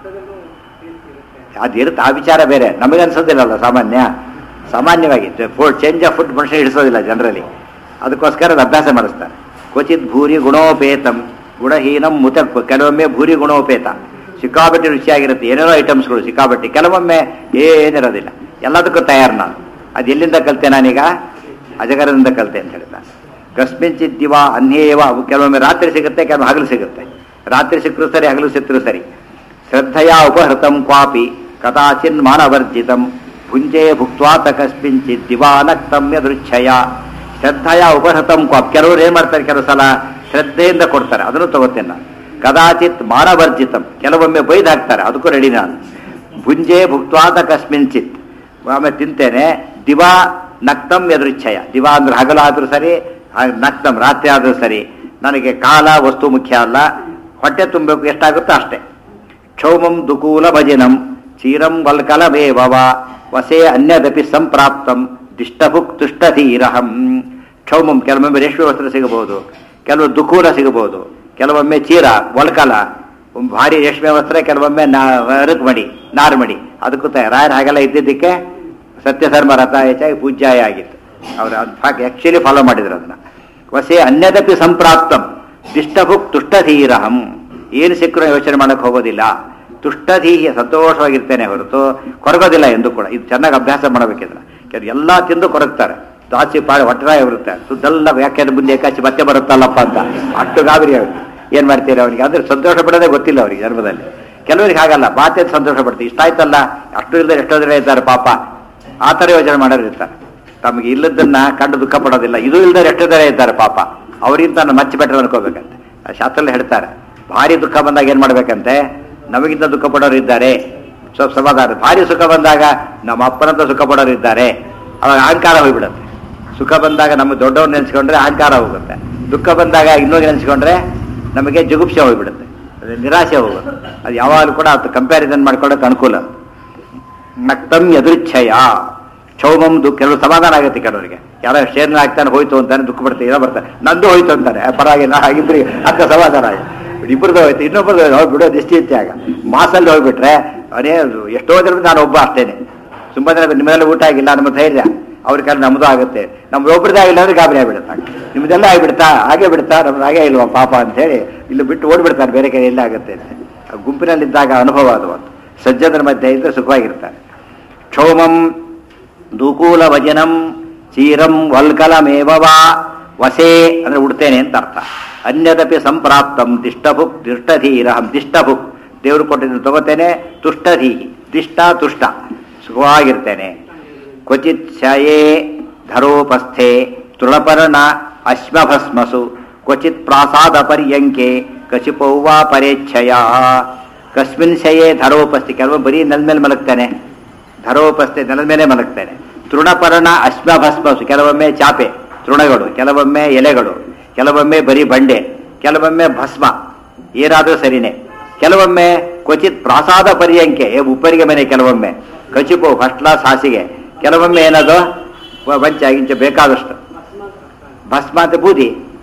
ಅದಿರುತ್ತೆ ಆ ವಿಚಾರ ಬೇರೆ ನಮಗೆ ಅನ್ಸೋದಿಲ್ಲಲ್ಲ ಸಾಮಾನ್ಯ ಸಾಮಾನ್ಯವಾಗಿ ಫುಡ್ ಚೇಂಜ್ ಆಫ್ ಫುಡ್ ಮನುಷ್ಯ ಹಿಡಿಸೋದಿಲ್ಲ ಜನರಲಿ ಅದಕ್ಕೋಸ್ಕರ ಅದು ಅಭ್ಯಾಸ ಮಾಡಿಸ್ತಾರೆ ಕ್ವಚಿತ್ ಭೂರಿ ಗುಣೋಪೇತಂ ಗುಣಹೀನಂ ಮುತಕ್ಕು ಕೆಲವೊಮ್ಮೆ ಭೂರಿ ಗುಣೋಪೇತ ಸಿಕ್ಕಾಬಟ್ಟೆ ರುಚಿಯಾಗಿರುತ್ತೆ ಏನೇನೋ ಐಟಮ್ಸ್ಗಳು ಸಿಕ್ಕಾಬಟ್ಟೆ ಕೆಲವೊಮ್ಮೆ ಏನಿರೋದಿಲ್ಲ ಎಲ್ಲದಕ್ಕೂ ತಯಾರು ನಾನು ಅದು ಎಲ್ಲಿಂದ ಕಲಿತೆ ನಾನೀಗ ಅಜಗರದಿಂದ ಕಲಿತೆ ಅಂತ ಹೇಳಿದ ಕಸ್ಮಿಂಚಿತ್ ದಿವ ಅನ್ಯೇವ ಅವು ಕೆಲವೊಮ್ಮೆ ರಾತ್ರಿ ಸಿಗುತ್ತೆ ಕೆಲವೊಮ್ಮೆ ಹಗಲು ಸಿಗುತ್ತೆ ರಾತ್ರಿ ಸಿಕ್ಕರೂ ಸರಿ ಹಗಲು ಸಿಕ್ಕರೂ ಸರಿ ಶ್ರದ್ಧೆಯ ಉಪಹೃತಂ ಕ್ವಾಪಿ ಕದಾಚಿನ್ ಮಾನವರ್ಜಿತಂ ಭುಂಜೆ ಭುಕ್ವಾತ ಕಸ್ಮಿಂಚಿತ್ ದಿವಾನಕ್ತಂ ಯದೃಚ್ಛಯ ಶ್ರದ್ಧೆಯ ಉಪಹೃತಂ ಕ್ವಾಪ್ ಕೆಲವರು ಏನ್ ಮಾಡ್ತಾರೆ ಕೆಲವು ಸಲ ಶ್ರದ್ಧೆಯಿಂದ ಕೊಡ್ತಾರೆ ಅದನ್ನು ತಗೋತೇನೆ ನಾನು ಕದಾಚಿತ್ ಮಾನವರ್ಜಿತಂ ಕೆಲವೊಮ್ಮೆ ಬೈದು ಹಾಕ್ತಾರೆ ಅದಕ್ಕೂ ರೆಡಿ ನಾನು ಭುಂಜೆ ಭುಕ್ವಾತ ಕಸ್ಮಿಂಚಿತ್ ಆಮೇಲೆ ತಿಂತೇನೆ ದಿವಾ ನಕ್ತಂ ಎದುರಿಚ್ಛಯ ದಿವಾ ಅಂದ್ರೆ ಹಗಲಾದ್ರೂ ಸರಿ ಆ- ನಕ್ತಂ ರಾತ್ರಿ ಆದ್ರೂ ಸರಿ ನನಗೆ ಕಾಲ ವಸ್ತು ಮುಖ್ಯ ಅಲ್ಲ ಹೊಟ್ಟೆ ತುಂಬಬೇಕು ಎಷ್ಟಾಗುತ್ತೋ ಅಷ್ಟೇ ಕ್ಷೌಮಂ ದುಕೂಲ ಭಜನಂ ಚೀರಂ ವಲ್ಕಲಮೇವವ ವಸೇ ಅನ್ಯದಪಿ ಸಂಪ್ರಾಪ್ತಂ ದಿಷ್ಟಭುಕ್ ತುಷ್ಟಧೀರಹಂ ಕ್ಷೌಮಂ ಕೆಲವೊಮ್ಮೆ ರೇಷ್ಮೆ ವಸ್ತ್ರ ಸಿಗಬಹುದು ಕೆಲವು ದುಕೂಲ ಸಿಗಬಹುದು ಕೆಲವೊಮ್ಮೆ ಚೀರ ವಲ್ಕಲ ಒಂದು ಭಾರಿ ರೇಷ್ಮೆ ವಸ್ತ್ರ ಕೆಲವೊಮ್ಮೆ ನಾ ಮಡಿ ನಾರ್ಮಡಿ ಅದಕ್ಕೂ ತಯಾರು ರಾಯರು ಹಾಗೆಲ್ಲ ಇದ್ದಿದ್ದಕ್ಕೆ ಸತ್ಯಧರ್ಮ ರಥ ಹೆಚ್ಚಾಗಿ ಪೂಜ್ಯಾಯ ಆಗಿತ್ತು ಅವರು ಆಕ್ಚುಲಿ ಫಾಲೋ ಮಾಡಿದ್ರು ಅದನ್ನ ವಸೆ ಅನ್ಯದಪಿ ಸಂಪ್ರಾಪ್ತಂ ದಿಷ್ಟಭುಕ್ ತುಷ್ಟಧೀರಹಂ ಏನು ಸಿಕ್ಕರೂ ಯೋಚನೆ ಮಾಡಕ್ ಹೋಗೋದಿಲ್ಲ ತುಷ್ಟಧೀಹಿ ಸಂತೋಷವಾಗಿರ್ತೇನೆ ಹೊರತು ಕೊರಗೋದಿಲ್ಲ ಎಂದು ಕೂಡ ಇದು ಚೆನ್ನಾಗಿ ಅಭ್ಯಾಸ ಮಾಡಬೇಕಿದ್ರೆ ಕೆಲವು ಎಲ್ಲ ತಿಂದು ಕೊರಗ್ತಾರೆ ದಾಸಿ ಪಾಳೆ ಹೊಟ್ಟರಾಯ ಬರುತ್ತೆ ಸುದ್ದೆಲ್ಲ ಯಾಕೆ ಮುಂದೆ ಏಕಾಚಿ ಮತ್ತೆ ಬರುತ್ತಲ್ಲಪ್ಪ ಅಂತ ಅಷ್ಟು ಗಾಬರಿ ಆಗುತ್ತೆ ಏನ್ ಮಾಡ್ತೀರಿ ಅವನಿಗೆ ಅಂದ್ರೆ ಸಂತೋಷ ಪಡೋದೇ ಗೊತ್ತಿಲ್ಲ ಅವರಿಗೆ ಜನ್ಮದಲ್ಲಿ ಕೆಲವರಿಗೆ ಹಾಗಲ್ಲ ಮಾತೇ ಸಂತೋಷ ಪಡ್ತೀವಿ ಇಷ್ಟ ಆಯ್ತಲ್ಲ ಅಷ್ಟು ಇಲ್ಲದೆ ಎಷ್ಟೋ ಜನ ಇದ್ದಾರೆ ಪಾಪ ಆ ಥರ ಯೋಚನೆ ಮಾಡೋರು ಇರ್ತಾರೆ ತಮಗೆ ಇಲ್ಲದನ್ನ ಕಂಡು ದುಃಖ ಪಡೋದಿಲ್ಲ ಇದು ಇಲ್ಲದೆ ಎಷ್ಟೋ ಜನ ಇದ್ದಾರೆ ಪಾಪ ಅವರಿಗಿಂತ ನಾನು ಮಚ್ಚ ಬೆಟರ್ ಅನ್ಕೋಬೇಕಂತೆ ಆ ಶಾಸ್ತ್ರದಲ್ಲಿ ಹೇಳ್ತಾರೆ ಭಾರಿ ದುಃಖ ಬಂದಾಗ ಏನ್ ಮಾಡ್ಬೇಕಂತೆ ನಮಗಿಂತ ದುಃಖ ಪಡೋರು ಇದ್ದಾರೆ ಸ್ವಲ್ಪ ಸಮಾಧಾನ ಭಾರಿ ಸುಖ ಬಂದಾಗ ನಮ್ಮ ಅಪ್ಪನಂತ ಸುಖ ಪಡೋರು ಇದ್ದಾರೆ ಅವಾಗ ಅಹಂಕಾರ ಹೋಗ್ಬಿಡುತ್ತೆ ಸುಖ ಬಂದಾಗ ನಮ್ಮ ದೊಡ್ಡವ್ರು ನೆನೆಸ್ಕೊಂಡ್ರೆ ಅಹಂಕಾರ ಹೋಗುತ್ತೆ ದುಃಖ ಬಂದಾಗ ಇನ್ನೊಂದು ನೆನೆಸ್ಕೊಂಡ್ರೆ ನಮಗೆ ಜುಗುಪ್ಸೆ ಹೋಗ್ಬಿಡುತ್ತೆ ಅದು ನಿರಾಶೆ ಹೋಗುತ್ತೆ ಅದು ಯಾವಾಗಲೂ ಕೂಡ ಅದು ಕಂಪ್ಯಾರಿಸನ್ ಮಾಡ್ಕೊಳ್ಳೋಕೆ ಅನುಕೂಲ ನಕ್ತಂ ಎದುರಿಚ್ಛಯ ಕ್ಷೌಮಂ ದು ಕೆಲವು ಸಮಾಧಾನ ಆಗುತ್ತೆ ಕೆಲವರಿಗೆ ಯಾರೋ ಶೇರ್ನ ಹಾಕ್ತಾನೆ ಹೋಯ್ತು ಅಂತಾನೆ ದುಃಖ ಪಡ್ತಾರೆ ಏನೋ ಬರ್ತಾರೆ ನಂದು ಹೋಯ್ತು ಅಂತಾರೆ ಆ, ಪರವಾಗಿಲ್ಲ ಹಾಗಿದ್ರೆ ಅಕ್ಕ ಸಮಾಧಾನ ಆಯ್ತು ಇಬ್ಬರದ್ದು ಹೋಯ್ತು ಇನ್ನೊಬ್ಬರದ್ದು ಹೋಗಿ ಬಿಡೋದು ಎಷ್ಟು ಇತ್ತೆ ಆಗ ಮಾಸಲ್ಲಿ ಹೋಗ್ಬಿಟ್ರೆ ಅದೇ ಅದು ಎಷ್ಟೋ ಜನ ನಾನು ಒಬ್ಬ ಅಷ್ಟೇನೆ ತುಂಬಾ ಜನ ನಿಮ್ಮದೆಲ್ಲ ಊಟ ಆಗಿಲ್ಲ ನಮ್ಮ ಧೈರ್ಯ ಅವ್ರ ಕಾಲ ನಮ್ಮದು ಆಗುತ್ತೆ ನಮ್ದು ಒಬ್ರದ್ದು ಆಗಿಲ್ಲ ಅಂದ್ರೆ ಗಾಬರಿ ಆಗ್ಬಿಡುತ್ತೆ ನಿಮ್ದೆಲ್ಲ ಆಗಿಬಿಡ್ತಾ ಹಾಗೆ ಬಿಡ್ತಾ ನಮ್ದು ಹಾಗೆ ಇಲ್ವಾ ಪಾಪ ಅಂತ ಹೇಳಿ ಇಲ್ಲಿ ಬಿಟ್ಟು ಓಡ್ಬಿಡ್ತಾರೆ ಬೇರೆ ಕಡೆ ಎಲ್ಲ ಆಗುತ್ತೆ ಅಂತ ಆ ಗುಂಪಿನಲ್ಲಿದ್ದಾಗ ಅನುಭವ ಅದು ಒಂದು ಸಜ್ಜನರ ಮಧ್ಯೆ ಇದ್ರೆ ಸುಖವಾಗಿರ್ತಾರೆ ಕ್ಷೌಮಂ ದುಕೂಲ ಭಜನಂ ಚೀರಂ ವಲ್ಕಲಮೇವವಾ ವಸೇ ಅಂದ್ರೆ ಉಡ್ತೇನೆ ಅಂತ ಅರ್ಥ ಅನ್ಯದಪಿ ಸಂಪ್ರಾಪ್ತಂ ದಿಷ್ಟಭುಕ್ ದಿಷ್ಟಧೀರಹಂ ದಿಷ್ಟಭುಕ್ ದೇವರು ಕೊಟ್ಟಿದ್ದು ತಗೋತೇನೆ ತುಷ್ಟಧೀಹಿ ದಿಷ್ಟ ತುಷ್ಟ ಸುಖವಾಗಿರ್ತೇನೆ ಕ್ವಚಿತ್ ಶಯೇ ಧರೋಪಸ್ಥೆ ತೃಣಪರ್ಣ ಅಶ್ಮಭಸ್ಮಸು ಕ್ವಚಿತ್ ಪ್ರಾಸಾದ ಪರ್ಯಂಕೆ ಕಶಿಪೌವಾ ಪರೇಚ್ಛಯ ಕಸ್ಮಿನ್ ಶಯೇ ಧರೋಪಸ್ಥೆ ಕೆಲವು ಬರೀ ನೆಲ ಮೇಲೆ ಮಲಗ್ತಾನೆ ಧರೋಪಸ್ಥೆ ನೆಲದ ಮೇಲೆ ಮಲಗ್ತಾನೆ ತೃಣಪರ್ಣ ಅಶ್ಮಭಸ್ಮಸು ಕೆಲವೊಮ್ಮೆ ಚಾಪೆ ತೃಣಗಳು ಕೆಲವೊಮ್ಮೆ ಎಲೆಗಳು ಕೆಲವೊಮ್ಮೆ ಬರೀ ಬಂಡೆ ಕೆಲವೊಮ್ಮೆ ಭಸ್ಮ ಏನಾದರೂ ಸರಿನೇ ಕೆಲವೊಮ್ಮೆ ಕ್ವಚಿತ್ ಪ್ರಾಸಾದ ಪರ್ಯಂಕೆ ಏ ಉಪ್ಪರಿಗೆ ಮನೆ ಕೆಲವೊಮ್ಮೆ ಕಚಿಪು ಫಸ್ಟ್ ಕ್ಲಾಸ್ ಹಾಸಿಗೆ ಕೆಲವೊಮ್ಮೆ ಏನದು ವ- ವಂಚ ಗಿಂಚ ಬೇಕಾದಷ್ಟು ಭಸ್ಮ ಅಂತ ಬೂದಿ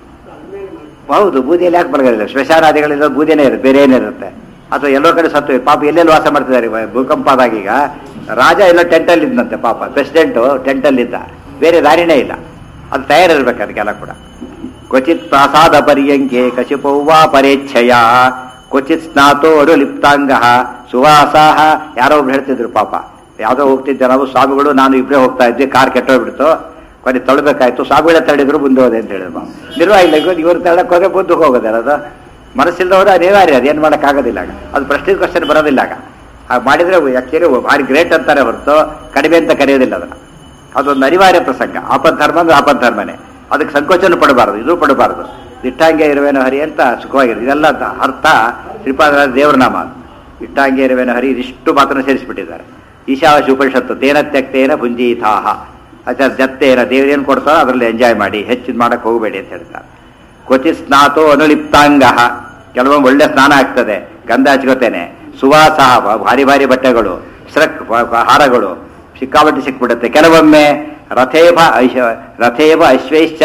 ಹೌದು ಬೂದಿಯಲ್ಲಿ ಯಾಕೆ ಬರಗಾಲಿಲ್ಲ ಶ್ಮಶಾನಾದಿಗಳಿಂದ ಬೂದಿನೇ ಇರುತ್ತೆ ಬೇರೆ ಏನಿರುತ್ತೆ ಅಥವಾ ಎಲ್ಲೋ ಕಡೆ ಸತ್ತು ಪಾಪ ಎಲ್ಲೆಲ್ಲಿ ವಾಸ ಮಾಡ್ತಿದ್ದಾರೆ ಇವ- ಭೂಕಂಪ ಆದಾಗ ಈಗ ರಾಜ ಎಲ್ಲ ಟೆಂಟಲ್ಲಿ ಇದ್ದಂತೆ ಪಾಪ ಪ್ರೆಸಿಡೆಂಟು ಟೆಂಟಲ್ಲಿದ್ದ ಬೇರೆ ದಾರಿನೇ ಇಲ್ಲ ಅದು ತಯಾರಿರ್ಬೇಕು ಅದಕ್ಕೆಲ್ಲ ಕೂಡ ಕ್ವಚಿತ್ ಪ್ರಾಸಾದ ಪರ್ಯಂಕೆ ಕಶಿಪೌವಾ ಪರೇಚ್ಛಯ ಕ್ವಚಿತ್ ಸ್ನಾತೋ ಅಡುಲಿಪ್ತಾಂಗ ಸುವಾಸಾಹ ಯಾರೋ ಒಬ್ರು ಹೇಳ್ತಿದ್ರು ಪಾಪ ಯಾವುದೋ ಹೋಗ್ತಿದ್ದೆ ನಾವು ಸ್ವಾಮಿಗಳು ನಾನು ಇಬ್ಬರೇ ಹೋಗ್ತಾ ಇದ್ವಿ ಕಾರ್ ಕೆಟ್ಟೋಗ್ಬಿಡ್ತು ಕೊನೆ ತೊಳಬೇಕಾಯ್ತು ಸ್ವಾಮಿಗಳೇ ತಡೆದ್ರು ಮುಂದೆ ಹೋದೆ ಅಂತ ಹೇಳಿದ್ರು ನಿರ್ವಾಹ ಇಲ್ಲ ಇವ್ರು ತಳ್ಳಕ್ಕೆ ಹೋದ್ರೆ ಮುಂದೆ ಹೋಗೋದಲ್ಲ ಅದು ಮನಸ್ಸಿಲ್ಲದವರು ಅನಿವಾರ್ಯ ಅದೇನು ಮಾಡೋಕ್ಕಾಗೋದಿಲ್ಲ ಆಗ ಅದು ಪ್ರಶ್ನೆ ಕ್ವಶನ್ ಬರೋದಿಲ್ಲ ಆಗ ಹಾಗೆ ಮಾಡಿದ್ರೆ ಆಕ್ಚುಲಿ ಭಾರಿ ಗ್ರೇಟ್ ಅಂತಾರೆ ಹೊರತು ಕಡಿಮೆ ಅಂತ ಕರೆಯೋದಿಲ್ಲ ಅದನ್ನ ಅದೊಂದು ಅನಿವಾರ್ಯ ಪ್ರಸಂಗ ಆಪದ್ಧರ್ಮ ಅಂದ್ರೆ ಆಪದ್ಧರ್ಮನೇ ಅದಕ್ಕೆ ಸಂಕೋಚನ ಪಡಬಾರದು ಇದು ಪಡಬಾರದು ಇಟ್ಟಾಂಗೆ ಇರುವೇನೋ ಹರಿ ಅಂತ ಸುಖವಾಗಿರೋದು ಇದೆಲ್ಲ ಅಂತ ಅರ್ಥ ಶ್ರೀಪಾದ ದೇವರ ನಾಮ ಅದು. ಇಟ್ಟಾಂಗೆ ಇರುವೇನೋ ಹರಿ ಇದಿಷ್ಟು ಮಾತ್ರ ಸೇರಿಸಿಬಿಟ್ಟಿದ್ದಾರೆ ಈಶಾವಾಸಿ ಉಪನಿಷತ್ತು ತೇನ ತ್ಯಕ್ತೇನ ಭುಂಜೀತಾಹ ಆಚಾರ ಜತ್ತೇನ ದೇವರೇನು ಕೊಡ್ತಾರೋ ಅದರಲ್ಲಿ ಎಂಜಾಯ್ ಮಾಡಿ ಹೆಚ್ಚು ಮಾಡಕ್ಕೆ ಹೋಗಬೇಡಿ ಅಂತ ಹೇಳ್ತಾರೆ ಕ್ವಚಿತ್ ಸ್ನಾತೋ ಅನುಲಿಪ್ತಾಂಗ ಕೆಲವೊಮ್ಮೆ ಒಳ್ಳೆ ಸ್ನಾನ ಆಗ್ತದೆ ಗಂಧ ಹಚ್ಕೋತೇನೆ ಸುವಾಸ ಭಾರಿ ಭಾರಿ ಬಟ್ಟೆಗಳು ಸ್ರಕ್ ಹಾರಗಳು ಸಿಕ್ಕಾಪಟ್ಟೆ ಸಿಕ್ಬಿಡುತ್ತೆ ಕೆಲವೊಮ್ಮೆ ರಥೇಭ ಐಶ ರಥೇಭ ಅಶ್ವೈಶ್ಚರನ್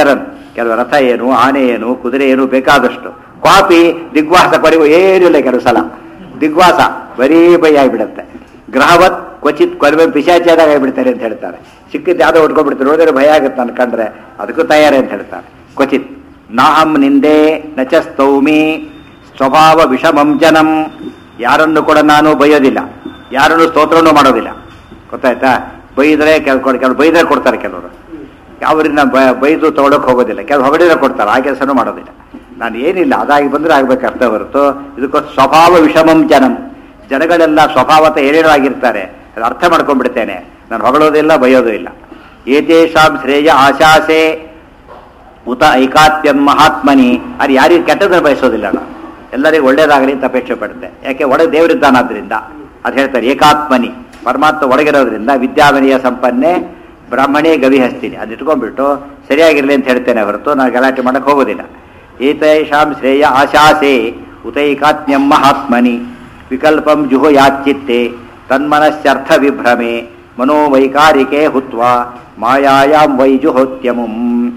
ಕೆಲವು ರಥ ಏನು ಆನೆ ಏನು ಕುದುರೆ ಏನು ಬೇಕಾದಷ್ಟು ಕಾಪಿ ದಿಗ್ವಾಸ ಕೊನೆಗೂ ಏನಿಲ್ಲ ಕೆಲವು ಸಲ ದಿಗ್ವಾಸ ಬರೀ ಬೈ ಆಗಿಬಿಡುತ್ತೆ ಗ್ರಹವತ್ ಕ್ವಚಿತ್ ಕೊರವೆ ಪಿಶಾಚಾದಾಗ ಆಗಿಬಿಡ್ತಾರೆ ಅಂತ ಹೇಳ್ತಾರೆ ಸಿಕ್ಕಿದ್ದು ಯಾವುದೋ ಉಟ್ಕೊಂಡ್ಬಿಡ್ತಾರೆ ನೋಡಿದ್ರೆ ಭಯ ಆಗುತ್ತೆ ಅನ್ಕಂಡ್ರೆ ಅದಕ್ಕೂ ತಯಾರಿ ಅಂತ ಹೇಳ್ತಾರೆ ಕ್ವಚಿತ್ ನಾಹಂ ನಿಂದೆ ನಚ ಸ್ತೌಮಿ ಸ್ವಭಾವ ವಿಷಮಂ ಜನಂ ಯಾರನ್ನು ಕೂಡ ನಾನು ಬೈಯೋದಿಲ್ಲ ಯಾರನ್ನು ಸ್ತೋತ್ರನೂ ಮಾಡೋದಿಲ್ಲ ಗೊತ್ತಾಯ್ತಾ ಬೈದ್ರೆ ಕೆಲವು ಕೆಲವು ಬೈದ್ರೆ ಕೊಡ್ತಾರೆ ಕೆಲವರು ಅವರನ್ನ ಬ- ಬೈದು ತಗೊಳಕ್ ಹೋಗೋದಿಲ್ಲ ಕೆಲವು ಹೊಗಳಿದ್ರೆ ಕೊಡ್ತಾರೆ ಆ ಕೆಲಸನೂ ಮಾಡೋದಿಲ್ಲ ನಾನು ಏನಿಲ್ಲ ಅದಾಗಿ ಬಂದ್ರೆ ಆಗ್ಬೇಕು ಅರ್ಥ ಹೊರತು ಇದಕ್ಕೋಸ್ಕರ ಸ್ವಭಾವ ವಿಷಮಂ ಜನಂ ಜನಗಳೆಲ್ಲ ಸ್ವಭಾವತ ಏನೇನೋ ಆಗಿರ್ತಾರೆ ಅದು ಅರ್ಥ ಮಾಡ್ಕೊಂಡ್ಬಿಡ್ತೇನೆ ನಾನು ಹೊಗಳೋದಿಲ್ಲ ಬೈಯೋದು ಇಲ್ಲ ಏತೇಷಾಂ ಶ್ರೇಯ ಆಶಾಸೆ ಉತ ಐಕಾತ್ಯಂ ಮಹಾತ್ಮನಿ ಅದು ಯಾರಿಗೂ ಕೆಟ್ಟದನ್ನು ಬಯಸೋದಿಲ್ಲ ನಾನು ಎಲ್ಲರಿಗೂ ಒಳ್ಳೇದಾಗಲಿ ಅಂತ ಅಪೇಕ್ಷೆ ಪಡುತ್ತೆ ಯಾಕೆ ಒಳಗೆ ದೇವರಿದ್ದಾನಾದ್ರಿಂದ ಅದು ಹೇಳ್ತಾರೆ ಏಕಾತ್ಮನಿ ಪರಮಾತ್ಮ ಒಳಗಿರೋದ್ರಿಂದ ವಿದ್ಯಾವನಿಯ ಸಂಪನ್ನೆ ಬ್ರಾಹ್ಮಣೇ ಗವಿ ಹಸ್ತೀನಿ ಅದು ಇಟ್ಕೊಂಡ್ಬಿಟ್ಟು ಸರಿಯಾಗಿರಲಿ ಅಂತ ಹೇಳ್ತೇನೆ ಹೊರತು ನಾನು ಗಲಾಟೆ ಮಾಡಕ್ಕೆ ಹೋಗೋದಿಲ್ಲ ಏತೈಷಾಂ ಶ್ರೇಯ ಆಶಾಸೆ ಉತೈಕಾತ್ಮ್ಯಂ ಮಹಾತ್ಮನಿ ವಿಕಲ್ಪಂ ಜುಹುಯಾಚಿತ್ತೆ ತನ್ಮನಶ್ಚರ್ಥ ವಿಭ್ರಮೆ ಮನೋವೈಕಾರಿಕೆ ಹುತ್ವ ಮಾಯಾಯಾಂ ವೈ ಜುಹೋತ್ಯಮುಂ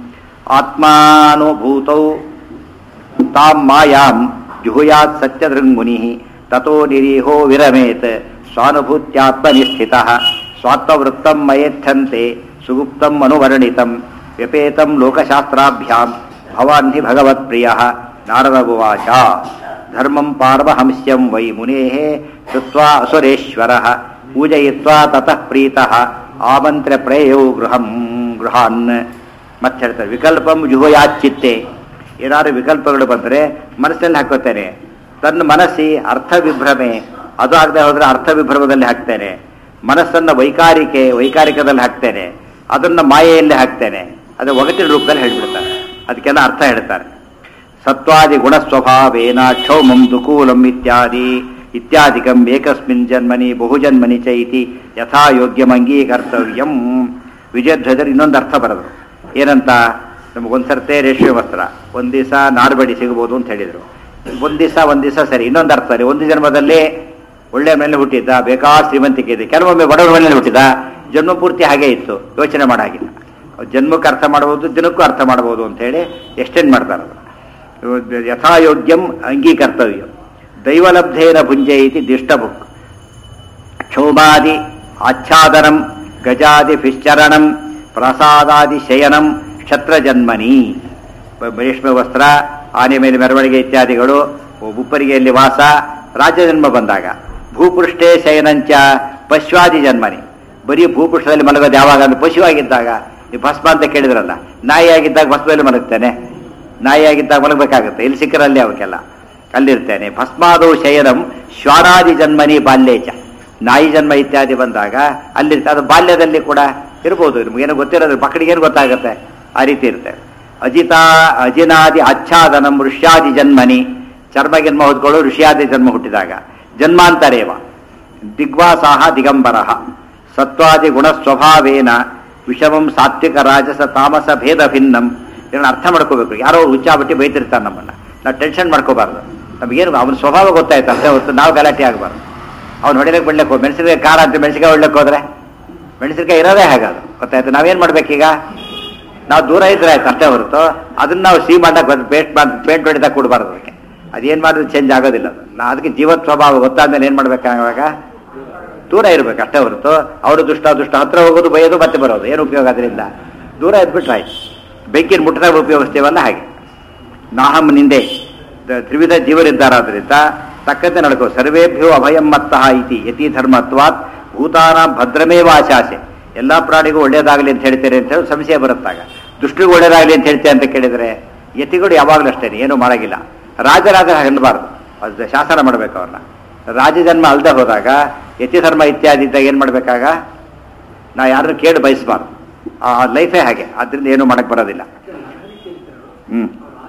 ಆತ್ಮಾನುಭೂತೌ ತಾಂ ಮಾಯಾಂ ಜುಹುಯಾತ್ ಸತ್ಯದೃಂಗುನಿ ತಥೋ ನಿರೀಹೋ ವಿರಮೇತ್ ಸ್ವಾನುಭೂತ್ಯಾತ್ಮನಿಷ್ಠಿತ ಸ್ವಾತ್ಮವೃತ್ತಂ ಮಯೇತ್ಥಂತೆ ಸುಗುಪ್ತಂ ಅನುವರ್ಣಿತಂ ವ್ಯಪೇತಂ ಲೋಕಶಾಸ್ತ್ರಾಭ್ಯಾಂ ಭವಾನ್ ಹಿ ಭಗವತ್ಪ್ರಿಯ ನಾರದಗುವಾಚ ಧರ್ಮಂ ಪಾರ್ವಹಂಸ್ಯಂ ವೈ ಮುನೇಃ ಕೃತ್ವಾ ಅಸುರೇಶ್ವರಃ ಪೂಜಯಿತ್ವಾ ತತಃ ಪ್ರೀತಃ ಆಮಂತ್ರ್ಯ ಪ್ರೇಯೌ ಗೃಹಂ ಗೃಹಾನ್ ಮತ್ತೆ ಹೇಳ್ತಾರೆ ವಿಕಲ್ಪಂ ಜುಹುಯಾಚಿತ್ತೆ ಏನಾದ್ರು ವಿಕಲ್ಪಗಳು ಬಂದರೆ ಮನಸ್ಸಲ್ಲಿ ಹಾಕೋತೇನೆ ತನ್ನ ಮನಸ್ಸಿ ಅರ್ಥ ವಿಭ್ರಮೆ ಅದು ಆಗದೆ ಹೋದ್ರೆ ಅರ್ಥ ವಿಭ್ರಮದಲ್ಲಿ ಹಾಕ್ತೇನೆ ಮನಸ್ಸನ್ನ ವೈಕಾರಿಕೆ ವೈಕಾರಿಕದಲ್ಲಿ ಹಾಕ್ತೇನೆ ಅದನ್ನ ಮಾಯೆಯಲ್ಲಿ ಹಾಕ್ತೇನೆ ಅದು ಒಗಟಿನ ರೂಪದಲ್ಲಿ ಹೇಳ್ಬಿಡ್ತಾರೆ ಅದಕ್ಕೆಲ್ಲ ಅರ್ಥ ಹೇಳ್ತಾರೆ ಸತ್ವಾದಿ ಗುಣ ಸ್ವಭಾವೇನ ಕ್ಷೌಮಂ ದುಕೂಲಂ ಇತ್ಯಾದಿ ಇತ್ಯಾದಿಕಂ ಏಕಸ್ಮಿನ್ ಜನ್ಮನಿ ಬಹುಜನ್ಮನಿ ಚ ಇತಿ ಯಥಾ ಯೋಗ್ಯಂ ಅಂಗೀಕರ್ತವ್ಯಂ ವಿಜಯಧ್ವಜರು ಇನ್ನೊಂದು ಅರ್ಥ ಬರೆದರು ಏನಂತ ನಮಗೊಂದ್ಸರ್ತೆ ರೇಷ್ಮೆ ವಸ್ತ್ರ ಒಂದು ದಿವಸ ನಾರ್ಬಡಿ ಸಿಗ್ಬೋದು ಅಂತ ಹೇಳಿದರು ಒಂದು ದಿವಸ ಒಂದು ದಿವಸ ಸರಿ ಇನ್ನೊಂದು ಅರ್ಥ ಸರಿ ಒಂದು ಜನ್ಮದಲ್ಲಿ ಒಳ್ಳೆ ಮೇಲೆ ಹುಟ್ಟಿದ್ದ ಬೇಕಾ ಶ್ರೀಮಂತಿಕೆ ಇದೆ ಕೆಲವೊಮ್ಮೆ ಬಡವರ ಮೇಲೆ ಹುಟ್ಟಿದ ಜನ್ಮ ಪೂರ್ತಿ ಹಾಗೆ ಇತ್ತು ಯೋಚನೆ ಮಾಡಾಗಿಲ್ಲ ಜನ್ಮಕ್ಕೆ ಅರ್ಥ ಮಾಡಬಹುದು ದಿನಕ್ಕೂ ಅರ್ಥ ಮಾಡಬಹುದು ಅಂತ ಹೇಳಿ ಎಕ್ಸ್ಟೆಂಡ್ ಮಾಡ್ತಾರೆ ಅದು ಯಥಾಯೋಗ್ಯಂ ಅಂಗೀಕರ್ತವ್ಯ ದೈವಲಬ್ಧೇನ ಭುಂಜೆ ಇತಿ ದಿಷ್ಟಬುಕ್ ಕ್ಷೋಭಾದಿ ಆಚ್ಛಾದನಂ ಗಜಾದಿ ಫಿಶ್ಚರಣಂ ಪ್ರಸಾದಾದಿ ಶಯನಂ ಕ್ಷತ್ರಜನ್ಮನಿ ಬ- ರೇಷ್ಮೆ ವಸ್ತ್ರ ಆನೆ ಮೇಲೆ ಮೆರವಣಿಗೆ ಇತ್ಯಾದಿಗಳು ಉಪ್ಪರಿಗೆಯಲ್ಲಿ ವಾಸ ರಾಜ್ಯಜನ್ಮ ಬಂದಾಗ ಭೂಪೃಷ್ಠೇ ಶಯನಂಚ ಪಶ್ವಾದಿ ಜನ್ಮನಿ ಬರೀ ಭೂಪೃಷ್ಠದಲ್ಲಿ ಮಲಗೋದು ಯಾವಾಗ ಅಂದ್ರೆ ಪಶುವಾಗಿದ್ದಾಗ ಈ ಭಸ್ಮ ಅಂತ ಕೇಳಿದ್ರಲ್ಲ ನಾಯಿ ಆಗಿದ್ದಾಗ ಭಸ್ಮದಲ್ಲಿ ಮಲಗ್ತೇನೆ ನಾಯಿ ಆಗಿದ್ದಾಗ ಮಲಗಬೇಕಾಗುತ್ತೆ ಇಲ್ಲಿ ಸಿಕ್ಕರಲ್ಲಿ ಅವಕ್ಕೆಲ್ಲ ಅಲ್ಲಿರ್ತೇನೆ ಭಸ್ಮಾದೌ ಶಯನಂ ಶ್ವಾನಾದಿ ಜನ್ಮನಿ ಬಾಲ್ಯೇಚ ನಾಯಿ ಜನ್ಮ ಇತ್ಯಾದಿ ಬಂದಾಗ ಅಲ್ಲಿರ್ತೆ ಅದು ಬಾಲ್ಯದಲ್ಲಿ ಕೂಡ ಇರ್ಬೋದು ನಿಮಗೇನು ಗೊತ್ತಿರೋದು ಮಕ್ಕಳಿಗೇನು ಗೊತ್ತಾಗುತ್ತೆ ಆ ರೀತಿ ಇರುತ್ತೆ ಅಜಿತಾ ಅಜಿನಾದಿ ಆಚ್ಛಾದನಂ ಋಷ್ಯಾದಿ ಜನ್ಮನಿ ಚರ್ಮ ಗಿನ್ಮ ಹೊದ್ಕೊಳ್ಳೋ ಋಷಿಯಾದಿ ಜನ್ಮ ಹುಟ್ಟಿದಾಗ ಜನ್ಮಾಂತರೇವ ದಿಗ್ವಾಸಾಹ ದಿಗಂಬರಃ ಸತ್ವಾದಿ ಗುಣ ಸ್ವಭಾವೇನ ವಿಷಮಂ ಸಾತ್ವಿಕ ರಾಜಸ ತಾಮಸ ಭೇದ ಭಿನ್ನಂ ಇದನ್ನ ಅರ್ಥ ಮಾಡ್ಕೋಬೇಕು ಯಾರೋ ಹುಚ್ಚಾಬಟ್ಟಿ ಬೈತಿರ್ತಾನೆ ನಮ್ಮನ್ನ ನಾವು ಟೆನ್ಷನ್ ಮಾಡ್ಕೋಬಾರ್ದು ನಮಗೇನು ಅವನ ಸ್ವಭಾವ ಗೊತ್ತಾಯ್ತು ಅಷ್ಟೇ ಹೊರತು ನಾವು ಗಲಾಟೆ ಆಗಬಾರ್ದು ಅವ್ನು ಹೊಡಿಲಕ್ಕೆ ಬಿಡ್ಲಕ್ಕೆ ಹೋಗಿ ಮೆಣಸಿನಕಾಯಿ ಖಾರ ಅಂತ ಮೆಣಸಿನಕಾಯಿ ಹೊಡ್ಲಕ್ಕೆ ಹೋದ್ರೆ ಮೆಣಸಿನಕಾಯಿ ಇರೋದೇ ಹಾಗದು ಗೊತ್ತಾಯ್ತು ನಾವೇನು ಮಾಡ್ಬೇಕೀಗ ನಾವು ದೂರ ಇದ್ರೆ ಆಯ್ತು ಅಷ್ಟೇ ಹೊರತು ಅದನ್ನ ನಾವು ಸಿಹಿ ಮಾಡಕ್ಕೆ ಪೇಂಟ್ ಮಾಡಿ ಪೇಂಟ್ ಹೊಡಿದಾಗ ಕೊಡಬಾರ್ದು ಅದಕ್ಕೆ ಅದೇನು ಮಾಡಿದ್ರೆ ಚೇಂಜ್ ಆಗೋದಿಲ್ಲ ಅದು ನಾ ಅದಕ್ಕೆ ಜೀವತ್ ಸ್ವಭಾವ ಗೊತ್ತಾದ್ಮೇಲೆ ಏನು ಮಾಡ್ಬೇಕಾಗ ದೂರ ಇರ್ಬೇಕು ಅಷ್ಟೇ ಹೊರತು ಅವರು ದುಷ್ಟ ದುಷ್ಟ ಹತ್ರ ಹೋಗೋದು ಬೈಯೋದು ಮತ್ತೆ ಬರೋದು ಏನು ಉಪಯೋಗ ಅದರಿಂದ ದೂರ ಇದ್ಬಿಟ್ರೆ ಆಯ್ತು ಬೆಂಕಿನ ಮುಟ್ಟದಾಗ ಉಪಯೋಗಿಸ್ತೇವಲ್ಲ ಹಾಗೆ ನಾಹಂ ನಿಂದೆ ದ- ತ್ರಿವಿಧ ಜೀವರಿದ್ದಾರಾದ್ರಿಂದ ತಕ್ಕಂತೆ ನಡ್ಕೋ ಸರ್ವೇಭ್ಯೋ ಅಭಯಂ ಮತ್ತಃ ಇತಿ ಯತಿ ಧರ್ಮತ್ವಾತ್ ಭೂತಾನ ಭದ್ರಮೇವ ಆಶಾಸೆ ಎಲ್ಲಾ ಪ್ರಾಣಿಗೂ ಒಳ್ಳೇದಾಗಲಿ ಅಂತ ಹೇಳ್ತಾರೆ ಅಂತ ಹೇಳಿ ಸಂಶಯ ಬರುತ್ತಾಗ ದುಷ್ಟಿಗೂ ಒಳ್ಳೇದಾಗಲಿ ಅಂತ ಹೇಳ್ತೇವೆ ಅಂತ ಕೇಳಿದ್ರೆ ಯತಿಗಳು ಯಾವಾಗಲೂ ಅಷ್ಟೇ ಏನೂ ಮಾಡಾಗಿಲ್ಲ ರಾಜರಾಜ ಹೇಳಬಾರ್ದು ಅದು ಶಾಸನ ಮಾಡ್ಬೇಕು ಅವ್ರನ್ನ ರಾಜಜನ್ಮ ಅಲ್ಲದೆ ಹೋದಾಗ ಯತಿ ಧರ್ಮ ಇತ್ಯಾದಿ ಇದ್ದಾಗ ಏನು ಮಾಡ್ಬೇಕಾಗ ನಾ ಯಾರನ್ನು ಕೇಳಿ ಬಯಸಬಾರ್ದು ಆ ಲೈಫೇ ಹಾಗೆ ಅದರಿಂದ ಏನೂ ಮಾಡಕ್ ಬರೋದಿಲ್ಲ ಹ್ಮ್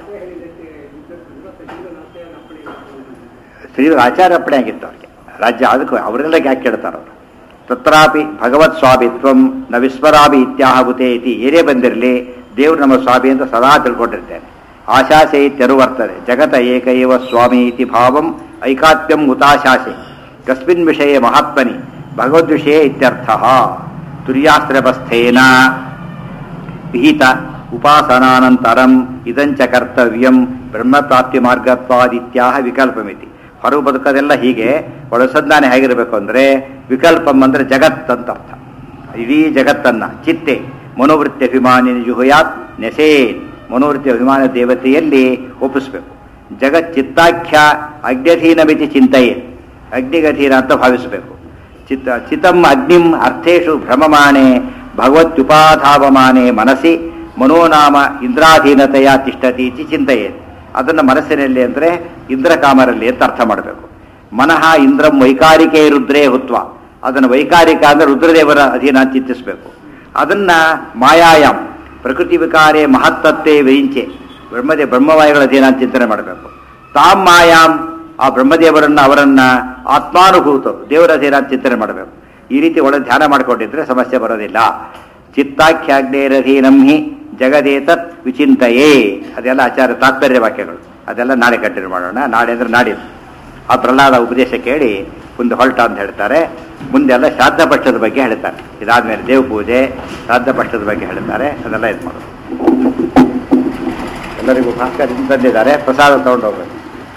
ಶ್ರೀ ಆಚಾರ್ಯಪ್ಪಣೆ ಆಗಿತ್ತು ಅವ್ರಿಗೆ ರಾಜ್ಯ ಅದಕ್ಕೆ ಅವರೆಲ್ಲ ಯಾಕೆ ಕೇಳ್ತಾರೆ ಅವರು ತತ್ರಾಪಿ ಭಗವತ್ ಸ್ವಾಮಿತ್ವಂ ನ ವಿಸ್ಮರಾಮಿ ಇತ್ಯಾಹುತೆ ಇತಿ ಏನೇ ಬಂದಿರಲಿ ದೇವರು ನಮ್ಮ ಸ್ವಾಮಿ ಅಂತ ಸದಾ ತಿಳ್ಕೊಂಡಿರ್ತೇನೆ ಆಶಾಸೆ ಇತ್ಯನುವರ್ತದೆ ಜಗತ ಏಕೈವ ಸ್ವಾಮಿ ಇತಿ ಭಾವಂ ಐಕಾತ್ಮ್ಯಂ ಉತಾಶಾಸೆ ಕಸ್ಮಿನ್ ವಿಷಯ ಮಹಾತ್ಮನಿ ಭಗವದ್ವಿಷಯ ಇತ್ಯರ್ಥ ತುರ್ಯಾಸ್ತ್ರಪಸ್ಥೇನ ವಿಹಿತ ಉಪಾಸನಾನಂತರಂ ಇದಂಚ ಕರ್ತವ್ಯಂ ಬ್ರಹ್ಮಪ್ರಾಪ್ತಿ ಮಾರ್ಗತ್ವಾದಿತ್ಯಾಹ ವಿಕಲ್ಪಮಿತಿ ಹೊರಗೆ ಬದುಕೋದೆಲ್ಲ ಹೀಗೆ ಒಳಸಂಧಾನೆ ಹೇಗಿರಬೇಕು ಅಂದರೆ ವಿಕಲ್ಪಂ ಅಂದರೆ ಜಗತ್ ಅಂತ ಅರ್ಥ ಇಡೀ ಜಗತ್ತನ್ನ ಚಿತ್ತೆ ಮನೋವೃತ್ತಿ ಅಭಿಮಾನಿ ಜುಹುಯಾತ್ ನೆಸೇನ್ ಮನೋವೃತ್ತಿ ಅಭಿಮಾನ ದೇವತೆಯಲ್ಲಿ ಒಪ್ಪಿಸ್ಬೇಕು ಜಗತ್ ಚಿತ್ತಾಖ್ಯ ಅಗ್ನ್ಯಧೀನ ಮಿತಿ ಚಿಂತೆಯೇ ಅಗ್ನಿಗಧೀನ ಅಂತ ಭಾವಿಸಬೇಕು ಚಿತ್ತ ಚಿತಂ ಅಗ್ನಿಂ ಅರ್ಥೇಶು ಭ್ರಮಮಾಣೆ ಭಗವತ್ಯುಪಾಧಾವಮಾನೆ ಮನಸ್ಸಿ ಮನೋನಾಮ ಇಂದ್ರಾಧೀನತೆಯ ತಿಷ್ಠತಿ ಇತಿ ಚಿಂತೆಯೇ ಅದನ್ನು ಮನಸ್ಸಿನಲ್ಲಿ ಅಂದರೆ ಇಂದ್ರಕಾಮರಲ್ಲಿ ಅಂತ ಅರ್ಥ ಮಾಡಬೇಕು ಮನಃ ಇಂದ್ರಂ ವೈಕಾರಿಕೆ ರುದ್ರೇ ಹುತ್ವ ಅದನ್ನು ವೈಕಾರಿಕ ಅಂದರೆ ರುದ್ರದೇವರ ಅಧೀನ ಅಂತ ಚಿಂತಿಸಬೇಕು ಅದನ್ನ ಮಾಯಾಯಾಮ್ ಪ್ರಕೃತಿ ವಿಕಾರೇ ಮಹತ್ತತ್ವೇ ವಿರಿಂಚೆ ಬ್ರಹ್ಮದೇ ಬ್ರಹ್ಮವಾಯುಗಳ ಅಧೀನ ಅಂತ ಚಿಂತನೆ ಮಾಡಬೇಕು ತಾಮ್ ಮಾಯಾಮ್ ಆ ಬ್ರಹ್ಮದೇವರನ್ನ ಅವರನ್ನ ಆತ್ಮಾನುಭೂತ ದೇವರ ಅಧೀನ ಅಂತ ಚಿಂತನೆ ಮಾಡಬೇಕು ಈ ರೀತಿ ಒಳ್ಳೆ ಧ್ಯಾನ ಮಾಡಿಕೊಂಡಿದ್ರೆ ಸಮಸ್ಯೆ ಬರೋದಿಲ್ಲ ಚಿತ್ತಾಖ್ಯಾಗ್ನೇರಧೀನಂ ಹಿ ಜಗದೇತತ್ ವಿಚಿಂತೆಯೇ ಅದೆಲ್ಲ ಆಚಾರ್ಯ ತಾತ್ಪರ್ಯ ವಾಕ್ಯಗಳು ಅದೆಲ್ಲ ನಾಳೆ ಕಂಟಿನ್ಯೂ ಮಾಡೋಣ ನಾಳೆ ಅಂದ್ರೆ ನಾಡಿದ್ದು ಆ ಪ್ರಹ್ಲಾದ ಉಪದೇಶ ಕೇಳಿ ಮುಂದೆ ಹೊರಟ ಅಂತ ಹೇಳ್ತಾರೆ ಮುಂದೆಲ್ಲ ಶ್ರಾದ್ದ ಪಕ್ಷದ ಬಗ್ಗೆ ಹೇಳ್ತಾರೆ ಇದಾದ್ಮೇಲೆ ದೇವ ಪೂಜೆ ಶ್ರಾದ್ದ ಪಕ್ಷದ ಬಗ್ಗೆ ಹೇಳ್ತಾರೆ ಅದೆಲ್ಲ ಇದು ಮಾಡೋದು ಎಲ್ಲರಿಗೂ ಭಾಸ್ಕರ್ ಇಂದ ತಂದಿದ್ದಾರೆ ಪ್ರಸಾದ ತಗೊಂಡು ಹೋಗ್ಬೇಕು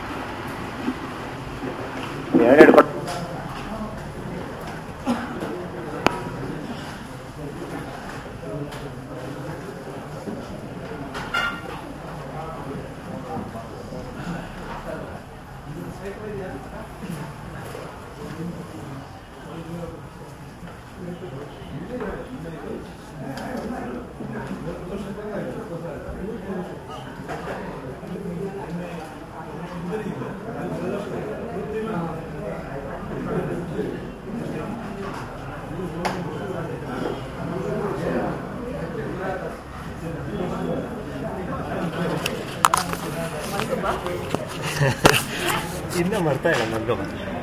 ಎರಡೆರಡು ಕೊಟ್ಟು ಇನ್ನ ಬರ್ತಾ ಇಲ್ಲ ನಂದು